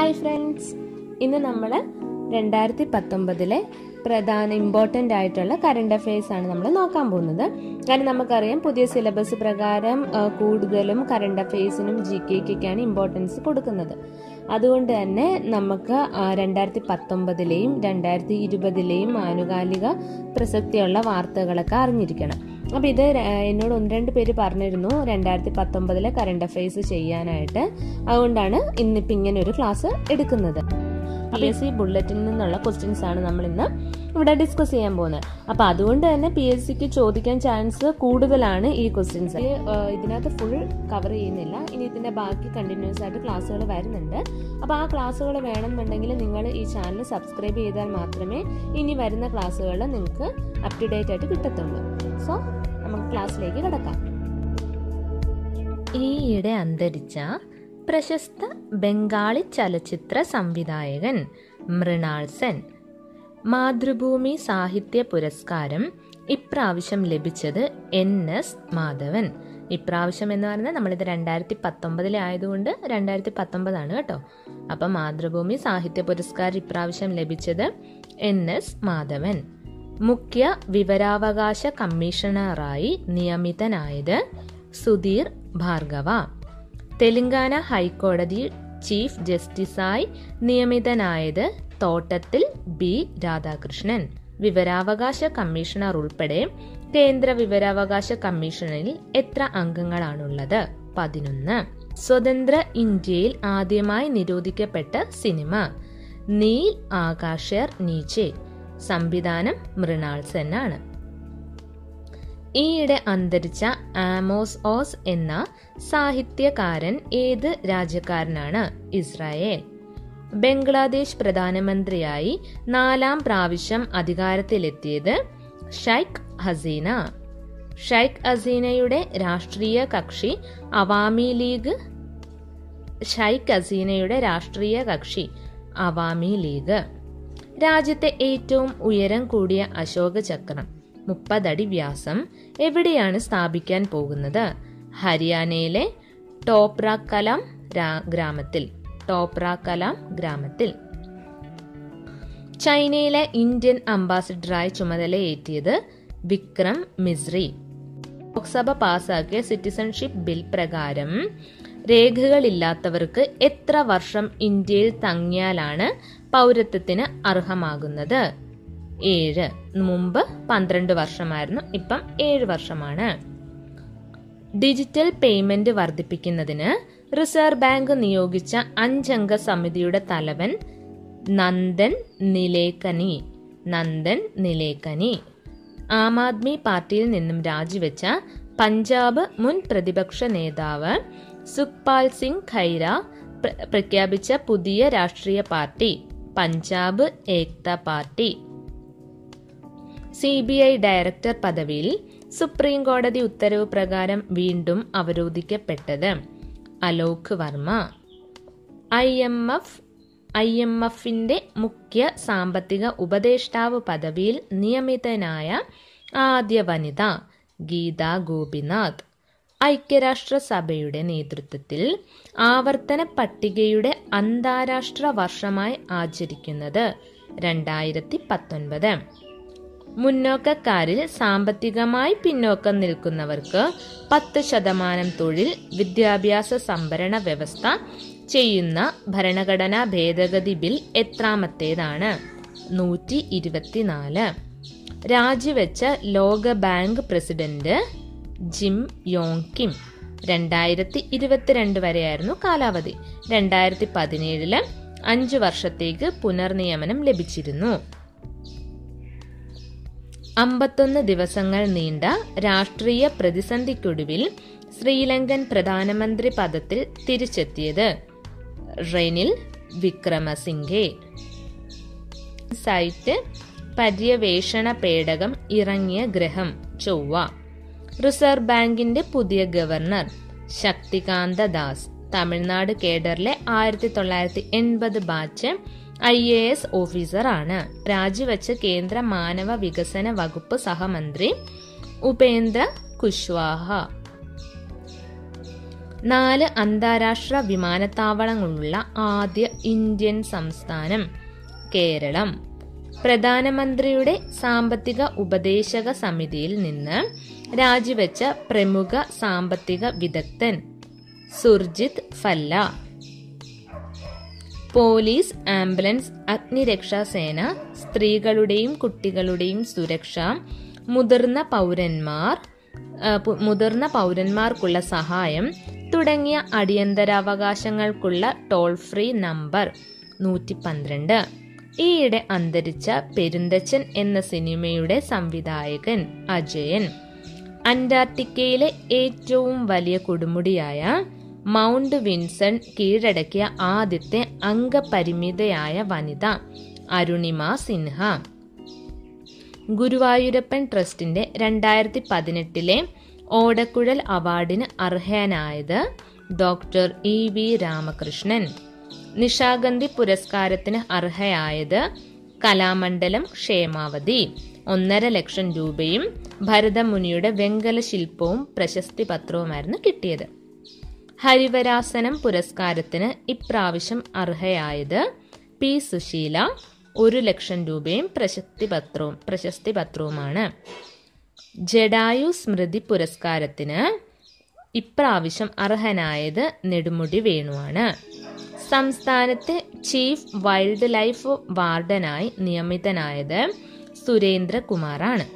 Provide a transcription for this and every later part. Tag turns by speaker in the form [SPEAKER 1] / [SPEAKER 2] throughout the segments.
[SPEAKER 1] hi friends ഇന്ന് നമ്മൾ രണ്ടായിരത്തി പത്തൊമ്പതിലെ പ്രധാന ഇമ്പോർട്ടൻ്റ് ആയിട്ടുള്ള കറണ്ട് അഫയേഴ്സ് ആണ് നമ്മൾ നോക്കാൻ പോകുന്നത് കാരണം നമുക്കറിയാം പുതിയ സിലബസ് പ്രകാരം ആ, കൂടുതലും കറണ്ട് അഫയേഴ്സിനും ജി കെക്കൊക്കെയാണ് ഇമ്പോർട്ടൻസ് കൊടുക്കുന്നത് അതുകൊണ്ട് തന്നെ നമുക്ക് രണ്ടായിരത്തി പത്തൊമ്പതിലെയും രണ്ടായിരത്തി ഇരുപതിലെയും ആനുകാലിക പ്രസക്തിയുള്ള വാർത്തകളൊക്കെ അറിഞ്ഞിരിക്കണം അപ്പോൾ ഇത് ര- എന്നോട് ഒന്ന് രണ്ട് പേര് പറഞ്ഞിരുന്നു രണ്ടായിരത്തി പത്തൊമ്പതിലെ കറണ്ട് അഫയേഴ്സ് ചെയ്യാനായിട്ട് അതുകൊണ്ടാണ് ഇന്നിപ്പോൾ ഇങ്ങനെ ഒരു ക്ലാസ് എടുക്കുന്നത് പി എസ് സി ബുള്ളറ്റിൽ നിന്നുള്ള ക്വസ്റ്റ്യൻസ് ആണ് നമ്മൾ ഇന്ന് ഇവിടെ ഡിസ്കസ് ചെയ്യാൻ പോകുന്നത് അപ്പൊ അതുകൊണ്ട് തന്നെ പി എസ് സിക്ക് ചോദിക്കാൻ ചാൻസ് കൂടുതലാണ് ഈ ക്വസ്റ്റ്യൻസ് ഇതിനകത്ത് ഫുൾ കവർ ചെയ്യുന്നില്ല ഇനി ഇതിന്റെ ബാക്കി കണ്ടിന്യൂസ് ആയിട്ട് ക്ലാസ്സുകൾ വരുന്നുണ്ട് അപ്പൊ ആ ക്ലാസ്സുകൾ വേണമെന്നുണ്ടെങ്കിൽ നിങ്ങൾ ഈ ചാനൽ സബ്സ്ക്രൈബ് ചെയ്താൽ മാത്രമേ ഇനി വരുന്ന ക്ലാസ്സുകൾ നിങ്ങൾക്ക് അപ് ടു ഡേറ്റ് ആയിട്ട് കിട്ടത്തുള്ളൂ സോ നമുക്ക് ക്ലാസ്സിലേക്ക് കിടക്കാം ഈയിടെ അന്തരിച്ച പ്രശസ്ത ബംഗാളി ചലച്ചിത്ര സംവിധായകൻ മൃണാൾ സെൻ മാതൃഭൂമി സാഹിത്യ പുരസ്കാരം ഇപ്രാവശ്യം ലഭിച്ചത് എൻ എസ് മാധവൻ ഇപ്രാവശ്യം എന്ന് പറഞ്ഞാൽ നമ്മളിത് രണ്ടായിരത്തി പത്തൊമ്പതിലെ ആയതുകൊണ്ട് രണ്ടായിരത്തി പത്തൊമ്പതാണ് കേട്ടോ അപ്പം മാതൃഭൂമി സാഹിത്യ പുരസ്കാരം ഇപ്രാവശ്യം ലഭിച്ചത് എൻ എസ് മാധവൻ മുഖ്യ വിവരാവകാശ കമ്മീഷണറായി നിയമിതനായത് സുധീർ ഭാർഗവ തെലങ്കാന ഹൈക്കോടതി ചീഫ് ജസ്റ്റിസായി നിയമിതനായത് തോട്ടത്തിൽ ബി രാധാകൃഷ്ണൻ വിവരാവകാശ കമ്മീഷണർ ഉൾപ്പെടെ കേന്ദ്ര വിവരാവകാശ കമ്മീഷനിൽ എത്ര അംഗങ്ങളാണുള്ളത് പതിനൊന്ന് സ്വതന്ത്ര ഇന്ത്യയിൽ ആദ്യമായി നിരോധിക്കപ്പെട്ട സിനിമ നീൽ ആകാശർ നീച്ചെ സംവിധാനം മൃണാൾ സെൻ ആണ് ഈയിടെ അന്തരിച്ച ആമോസ് ഓസ് എന്ന സാഹിത്യകാരൻ ഏത് രാജ്യക്കാരനാണ് ഇസ്രായേൽ ബംഗ്ലാദേശ് പ്രധാനമന്ത്രിയായി നാലാം പ്രാവശ്യം അധികാരത്തിലെത്തിയത് ഷൈഖ് ഹസീന ഷൈഖ് ഹസീനയുടെ രാഷ്ട്രീയ കക്ഷി അവാമി ലീഗ് ഷൈഖ് ഹസീനയുടെ രാഷ്ട്രീയ കക്ഷി അവാമി ലീഗ് രാജ്യത്തെ ഏറ്റവും ഉയരം കൂടിയ അശോക ചക്രം മുപ്പതടി വ്യാസം എവിടെയാണ് സ്ഥാപിക്കാൻ പോകുന്നത് ഹരിയാനയിലെ ടോപ്രാക്കലാം രാ- ഗ്രാമത്തിൽ ടോപ്രാക്കലാം ഗ്രാമത്തിൽ ചൈനയിലെ ഇന്ത്യൻ അംബാസിഡറായി ചുമതലയേറ്റിയത് വിക്രം മിസ്രി ലോക്സഭ പാസാക്കിയ സിറ്റിസൺഷിപ്പ് ബിൽ പ്രകാരം രേഖകളില്ലാത്തവർക്ക് എത്ര വർഷം ഇന്ത്യയിൽ തങ്ങിയാലാണ് പൗരത്വത്തിന് അർഹമാകുന്നത് ഏഴ് മുമ്പ് പന്ത്രണ്ട് വർഷമായിരുന്നു ഇപ്പം ഏഴ് വർഷമാണ് ഡിജിറ്റൽ പേയ്മെന്റ് വർദ്ധിപ്പിക്കുന്നതിന് റിസർവ് ബാങ്ക് നിയോഗിച്ച അഞ്ചംഗ സമിതിയുടെ തലവൻ നന്ദൻ നിലേക്കനി നന്ദൻ നിലേക്കനി ആം ആദ്മി പാർട്ടിയിൽ നിന്നും രാജിവെച്ച പഞ്ചാബ് മുൻ പ്രതിപക്ഷ നേതാവ് സുഖ്പാൽ സിംഗ് ഖൈര പ്ര- പ്രഖ്യാപിച്ച പുതിയ രാഷ്ട്രീയ party Punjab Ekta party C B I director പദവിയിൽ സുപ്രീം കോടതി ഉത്തരവ് പ്രകാരം വീണ്ടും അവരോധിക്കപ്പെട്ടത് Alok Varma I M F I M എഫിന്റെ മുഖ്യ സാമ്പത്തിക ഉപദേഷ്ടാവ് പദവിയിൽ നിയമിതനായ ആദ്യ വനിത ഗീത ഗോപിനാഥ് ഐക്യരാഷ്ട്രസഭയുടെ നേതൃത്വത്തിൽ ആവർത്തന പട്ടികയുടെ അന്താരാഷ്ട്ര വർഷമായി ആചരിക്കുന്നത് രണ്ടായിരത്തി പത്തൊൻപത് മുന്നോക്കക്കാരിൽ സാമ്പത്തികമായി പിന്നോക്കം നിൽക്കുന്നവർക്ക് പത്ത് ശതമാനം തൊഴിൽ വിദ്യാഭ്യാസ സംഭരണ വ്യവസ്ഥ ചെയ്യുന്ന ഭരണഘടനാ ഭേദഗതി ബിൽ എത്രാമത്തേതാണ് നൂറ്റി ഇരുപത്തിനാല് രാജിവെച്ച ലോക bank president Jim Yong Kim രണ്ടായിരത്തി ഇരുപത്തിരണ്ട് വരെയായിരുന്നു കാലാവധി രണ്ടായിരത്തി പതിനേഴില് അഞ്ച് വർഷത്തേക്ക് പുനർനിയമനം ലഭിച്ചിരുന്നു അമ്പത്തൊന്ന് ദിവസങ്ങൾ നീണ്ട രാഷ്ട്രീയ പ്രതിസന്ധിക്കൊടുവിൽ ശ്രീലങ്കൻ പ്രധാനമന്ത്രി പദത്തിൽ തിരിച്ചെത്തിയത് റെനിൽ വിക്രമസിംഘെ സൈറ്റ് പര്യവേഷണ പേടകം ഇറങ്ങിയ ഗ്രഹം ചൊവ്വ റിസർവ് ബാങ്കിന്റെ പുതിയ ഗവർണർ ശക്തികാന്ത ദാസ് തമിഴ്നാട് കേഡറിലെ ആയിരത്തി തൊള്ളായിരത്തി എൺപത് ബാച്ച് ഐ എ എസ് ഓഫീസറാണ് രാജിവെച്ച കേന്ദ്ര മാനവ വികസന വകുപ്പ് സഹമന്ത്രി ഉപേന്ദ്ര കുശ്വാഹ നാല് അന്താരാഷ്ട്ര വിമാനത്താവളങ്ങളുള്ള ആദ്യ ഇന്ത്യൻ സംസ്ഥാനം കേരളം പ്രധാനമന്ത്രിയുടെ സാമ്പത്തിക ഉപദേശക സമിതിയിൽ നിന്ന് രാജിവെച്ച പ്രമുഖ സാമ്പത്തിക വിദഗ്ധൻ സുർജിത് ഫല്ല പോലീസ് ആംബുലൻസ് അഗ്നിരക്ഷാസേന സ്ത്രീകളുടെയും കുട്ടികളുടെയും സുരക്ഷ മുതിർന്ന പൗരന്മാർ ആ, പു- മുതിർന്ന പൗരന്മാർക്കുള്ള സഹായം തുടങ്ങിയ അടിയന്തരാവകാശങ്ങൾക്കുള്ള ടോൾ ഫ്രീ നമ്പർ നൂറ്റി പന്ത്രണ്ട് ഈയിടെ അന്തരിച്ച പെരുന്തച്ചൻ എന്ന സിനിമയുടെ സംവിധായകൻ അജയൻ അന്റാർട്ടിക്കയിലെ ഏറ്റവും വലിയ കൊടുമുടിയായ മൗണ്ട് വിൻസൺ കീഴടക്കിയ ആദ്യത്തെ അംഗപരിമിതയായ വനിത അരുണിമ സിൻഹ ഗുരുവായൂരപ്പൻ ട്രസ്റ്റിന്റെ രണ്ടായിരത്തി പതിനെട്ടിലെ ഓടക്കുഴൽ അവാർഡിന് അർഹനായത് doctor E V Ramakrishnan Nishagandhi പുരസ്കാരത്തിന് അർഹയായത് കലാമണ്ഡലം ക്ഷേമാവതി ഒന്നര ലക്ഷം രൂപയും ഭരതമുനിയുടെ വെങ്കല ശില്പവും പ്രശസ്തി പത്രവുമായിരുന്നു കിട്ടിയത് ഹരിവരാസനം പുരസ്കാരത്തിന് ഇപ്രാവശ്യം അർഹയായത് പി സുശീല ഒരു ലക്ഷം രൂപയും പ്രശസ്തി പത്രവും പ്രശസ്തി പത്രവുമാണ് ജഡായു സ്മൃതി പുരസ്കാരത്തിന് ഇപ്രാവശ്യം അർഹനായത് നെടുമുടി വേണുവാണ് സംസ്ഥാനത്തെ ചീഫ് വൈൽഡ് ലൈഫ് വാർഡനായി നിയമിതനായത് സുരേന്ദ്രകുമാറാണ്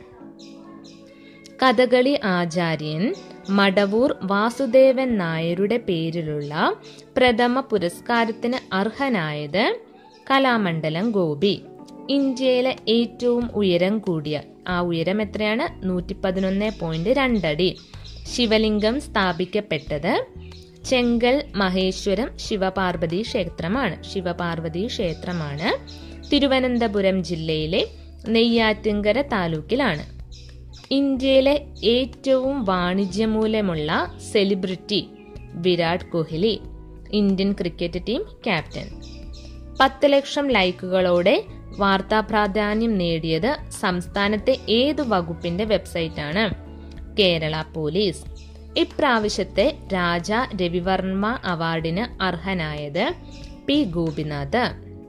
[SPEAKER 1] കഥകളി ആചാര്യൻ മടവൂർ വാസുദേവൻ നായരുടെ പേരിലുള്ള പ്രഥമ പുരസ്കാരത്തിന് അർഹനായത് കലാമണ്ഡലം ഗോപി ഇന്ത്യയിലെ ഏറ്റവും ഉയരം കൂടിയ ആ ഉയരം എത്രയാണ് നൂറ്റി പതിനൊന്ന് പോയിന്റ് രണ്ടടി ശിവലിംഗം സ്ഥാപിക്കപ്പെട്ടത് ചെങ്കൽ മഹേശ്വരം ശിവപാർവതി ക്ഷേത്രമാണ് ശിവപാർവതി ക്ഷേത്രമാണ് തിരുവനന്തപുരം ജില്ലയിലെ നെയ്യാറ്റിങ്കര താലൂക്കിലാണ് ഇന്ത്യയിലെ ഏറ്റവും വാണിജ്യമൂല്യമുള്ള celebrity Virat Kohli Indian cricket team captain പത്ത് ലക്ഷം ലൈക്കുകളോടെ വാർത്താ പ്രാധാന്യം നേടിയത് സംസ്ഥാനത്തെ ഏതു വകുപ്പിന്റെ വെബ്സൈറ്റാണ് കേരള പോലീസ് ഇപ്രാവശ്യത്തെ രാജ രവിവർമ്മ അവാർഡിന് അർഹനായത് പി ഗോപിനാഥ്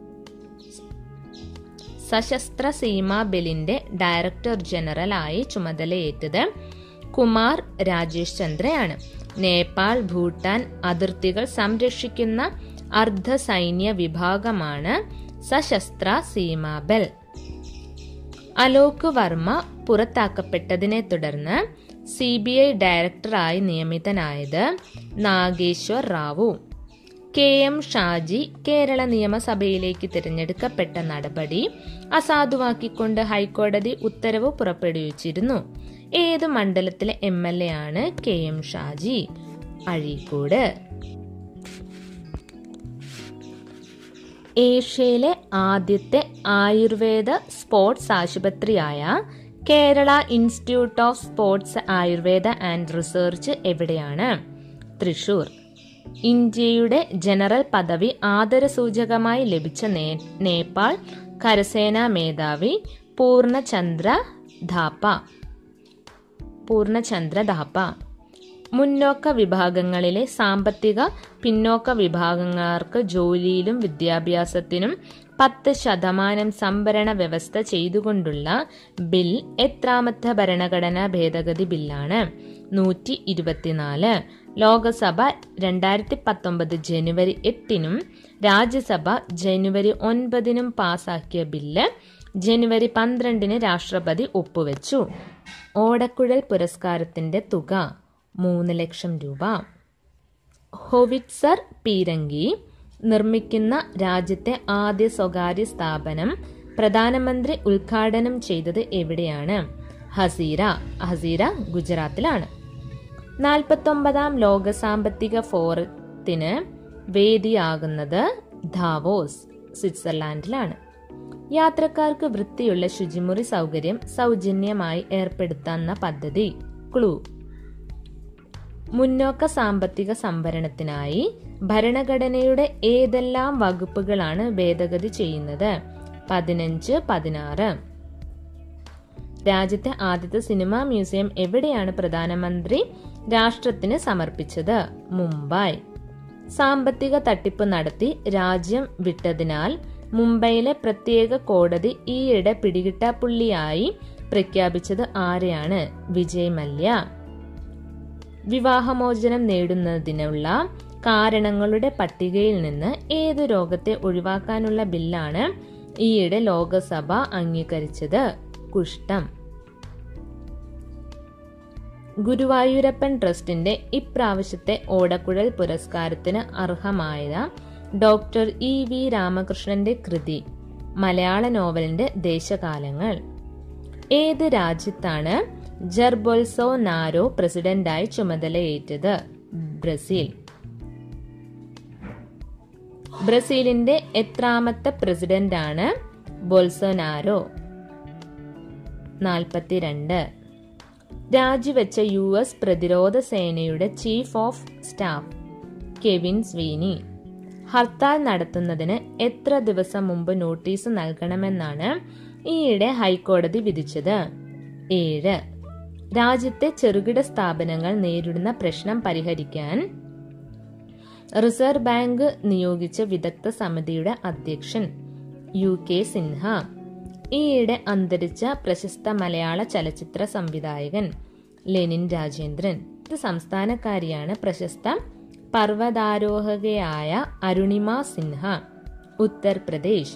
[SPEAKER 1] സശസ്ത്ര സീമാ ബെലിന്റെ ഡയറക്ടർ ജനറലായി ചുമതലയേറ്റത് കുമാർ രാജേഷ് ചന്ദ്രയാണ് നേപ്പാൾ ഭൂട്ടാൻ അതിർത്തികൾ സംരക്ഷിക്കുന്ന അർദ്ധ സൈന്യ വിഭാഗമാണ് സശസ്ത്ര സീമാ ബെൽ അലോക് വർമ്മ പുറത്താക്കപ്പെട്ടതിനെ തുടർന്ന് സി ബി ഐ ഡയറക്ടറായി നിയമിതനായത് നാഗേശ്വർ റാവു കെ എം ഷാജി കേരള നിയമസഭയിലേക്ക് തിരഞ്ഞെടുക്കപ്പെട്ട നടപടി അസാധുവാക്കിക്കൊണ്ട് ഹൈക്കോടതി ഉത്തരവ് പുറപ്പെടുവിച്ചിരുന്നു ഏത് മണ്ഡലത്തിലെ എം എൽ എ ആണ് കെ എം ഷാജി അഴീക്കോട് ഏഷ്യയിലെ ആദ്യത്തെ ആയുർവേദ സ്പോർട്സ് ആശുപത്രിയായ Kerala institute of sports Ayurveda and research എവിടെയാണ് തൃശൂർ ഇന്ത്യയുടെ ജനറൽ പദവി ആദരസൂചകമായി ലഭിച്ച നേ- നേപ്പാൾ കരസേനാ മേധാവി പൂർണ്ണചന്ദ്ര ധാപ്പ പൂർണ്ണചന്ദ്ര ധാപ്പ മുന്നോക്ക വിഭാഗങ്ങളിലെ സാമ്പത്തിക പിന്നോക്ക വിഭാഗക്കാർക്ക് ജോലിയിലും വിദ്യാഭ്യാസത്തിനും പത്ത് ശതമാനം സംഭരണ വ്യവസ്ഥ ചെയ്തുകൊണ്ടുള്ള ബിൽ എത്രാമത്തെ ഭരണഘടനാ ഭേദഗതി ബില്ലാണ് നൂറ്റി ഇരുപത്തിനാല് ലോകസഭ രണ്ടായിരത്തി പത്തൊമ്പത് ജനുവരി എട്ടിനും രാജ്യസഭ ജനുവരി ഒൻപതിനും പാസാക്കിയ ബില്ല് ജനുവരി പന്ത്രണ്ടിന് രാഷ്ട്രപതി ഒപ്പുവെച്ചു ഓടക്കുഴൽ പുരസ്കാരത്തിന്റെ തുക മൂന്ന് ലക്ഷം രൂപ ഹൊവിറ്റ്സർ പീരങ്കി നിർമ്മിക്കുന്ന രാജ്യത്തെ ആദ്യ സ്വകാര്യ സ്ഥാപനം പ്രധാനമന്ത്രി ഉദ്ഘാടനം ചെയ്തത് എവിടെയാണ് ഹസീര ഹസീര ഗുജറാത്തിലാണ് നാൽപ്പത്തൊമ്പതാം ലോക സാമ്പത്തിക ഫോറത്തിന് വേദിയാകുന്നത് ധാവോസ് സ്വിറ്റ്സർലാൻഡിലാണ് യാത്രക്കാർക്ക് വൃത്തിയുള്ള ശുചിമുറി സൗകര്യം സൗജന്യമായി ഏർപ്പെടുത്തുന്ന പദ്ധതി ക്ലൂ മുന്നോക്ക സാമ്പത്തിക സംവരണത്തിനായി ഭരണഘടനയുടെ ഏതെല്ലാം വകുപ്പുകളാണ് ഭേദഗതി ചെയ്യുന്നത് പതിനഞ്ച് പതിനാറ് രാജ്യത്തെ ആദ്യത്തെ സിനിമാ മ്യൂസിയം എവിടെയാണ് പ്രധാനമന്ത്രി രാഷ്ട്രത്തിന് സമർപ്പിച്ചത് മുംബൈ സാമ്പത്തിക തട്ടിപ്പ് നടത്തി രാജ്യം വിട്ടതിനാൽ മുംബൈയിലെ പ്രത്യേക കോടതി ഈയിടെ പിടികിട്ടാപ്പുള്ളിയായി പ്രഖ്യാപിച്ചത് ആരെയാണ് വിജയ് മല്യ വിവാഹമോചനം നേടുന്നതിനുള്ള കാരണങ്ങളുടെ പട്ടികയിൽ നിന്ന് ഏത് രോഗത്തെ ഒഴിവാക്കാനുള്ള ബില്ലാണ് ഈയിടെ ലോകസഭ അംഗീകരിച്ചത് കുഷ്ഠം ഗുരുവായൂരപ്പൻ ട്രസ്റ്റിന്റെ ഇപ്രാവശ്യത്തെ ഓടക്കുഴൽ പുരസ്കാരത്തിന് അർഹമായ ഡോക്ടർ ഇ വി രാമകൃഷ്ണന്റെ കൃതി മലയാള നോവലിന്റെ ദേശകാലങ്ങൾ ഏത് രാജ്യത്താണ് ജർബോൽസോ നാരോ പ്രസിഡന്റായി ചുമതലയേറ്റത് ബ്രസീൽ ബ്രസീലിന്റെ എത്രാമത്തെ പ്രസിഡന്റാണ് ബോൾസോനാരോ നാൽപ്പത്തിരണ്ട് രാജിവെച്ച യു എസ് പ്രതിരോധ സേനയുടെ chief of staff Kevin Sweeney hartal നടത്തുന്നതിന് എത്ര ദിവസം മുമ്പ് നോട്ടീസ് നൽകണമെന്നാണ് ഈയിടെ ഹൈക്കോടതി വിധിച്ചത് ഏഴ് രാജ്യത്തെ ചെറുകിട സ്ഥാപനങ്ങൾ നേരിടുന്ന പ്രശ്നം പരിഹരിക്കാൻ റിസർവ് ബാങ്ക് നിയോഗിച്ച വിദഗ്ധ സമിതിയുടെ അധ്യക്ഷൻ യു കെ സിൻഹ ഈയിടെ അന്തരിച്ച പ്രശസ്ത മലയാള ചലച്ചിത്ര സംവിധായകൻ ലെനിൻ രാജേന്ദ്രൻ ഇത് സംസ്ഥാനക്കാരിയാണ് പ്രശസ്ത പർവ്വതാരോഹകയായ Arunima Sinha Uttar Pradesh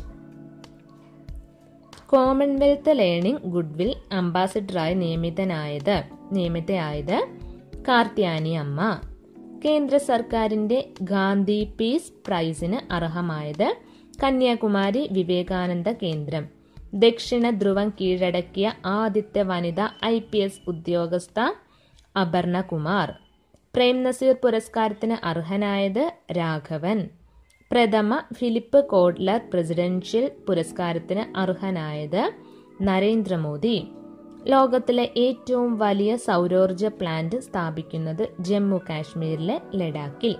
[SPEAKER 1] commonwealth learning goodwill അംബാസിഡറായി നിയമിതനായത് നിയമിതയായത് കാർത്യാനി അമ്മ കേന്ദ്ര സർക്കാരിന്റെ ഗാന്ധി പീസ് പ്രൈസിന് അർഹമായത് കന്യാകുമാരി വിവേകാനന്ദ കേന്ദ്രം ദക്ഷിണ ധ്രുവം കീഴടക്കിയ ആദ്യത്തെ വനിത ഐ പി എസ് ഉദ്യോഗസ്ഥ അപർണ കുമാർ പ്രേം നസീർ പുരസ്കാരത്തിന് അർഹനായത് രാഘവൻ പ്രഥമ ഫിലിപ്പ് കോഡ്ലർ പ്രസിഡൻഷ്യൽ പുരസ്കാരത്തിന് അർഹനായത് നരേന്ദ്രമോദി ലോകത്തിലെ ഏറ്റവും വലിയ സൗരോർജ പ്ലാന്റ് സ്ഥാപിക്കുന്നത് ജമ്മു കാശ്മീരിലെ ലഡാക്കിൽ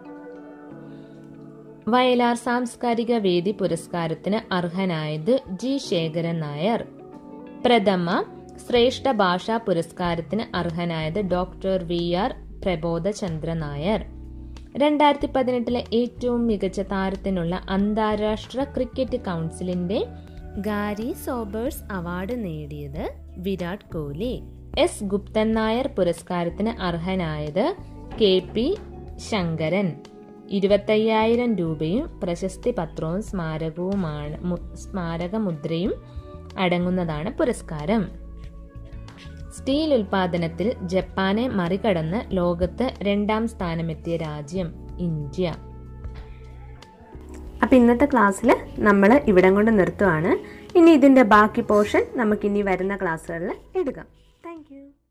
[SPEAKER 1] വയലാർ സാംസ്കാരിക വേദി പുരസ്കാരത്തിന് അർഹനായത് ജി ശേഖരൻ നായർ പ്രഥമ ശ്രേഷ്ഠ ഭാഷാ പുരസ്കാരത്തിന് അർഹനായത് doctor V R Prabodhachandra Nair രണ്ടായിരത്തി പതിനെട്ടിലെ ഏറ്റവും മികച്ച താരത്തിനുള്ള അന്താരാഷ്ട്ര ക്രിക്കറ്റ് കൗൺസിലിന്റെ ഗാരി സോബേഴ്സ് അവാർഡ് നേടിയത് വിരാട് കോഹ്ലി എസ് ഗുപ്തൻ നായർ പുരസ്കാരത്തിന് അർഹനായത് കെ പി ശങ്കരൻ ഇരുപത്തയ്യായിരം രൂപയും പ്രശസ്തി പത്രവും സ്മാരകവുമാണ് സ്മാരക മുദ്രയും അടങ്ങുന്നതാണ് പുരസ്കാരം സ്റ്റീൽ ഉൽപാദനത്തിൽ ജപ്പാനെ മറികടന്ന് ലോകത്ത് രണ്ടാം സ്ഥാനമെത്തിയ രാജ്യം ഇന്ത്യ
[SPEAKER 2] അപ്പം ഇന്നത്തെ ക്ലാസ്സിൽ നമ്മൾ ഇവിടം കൊണ്ട് നിർത്തുവാണ് ഇനി ഇതിൻ്റെ ബാക്കി പോർഷൻ നമുക്കിനി വരുന്ന ക്ലാസ്സുകളിൽ എടുക്കാം താങ്ക്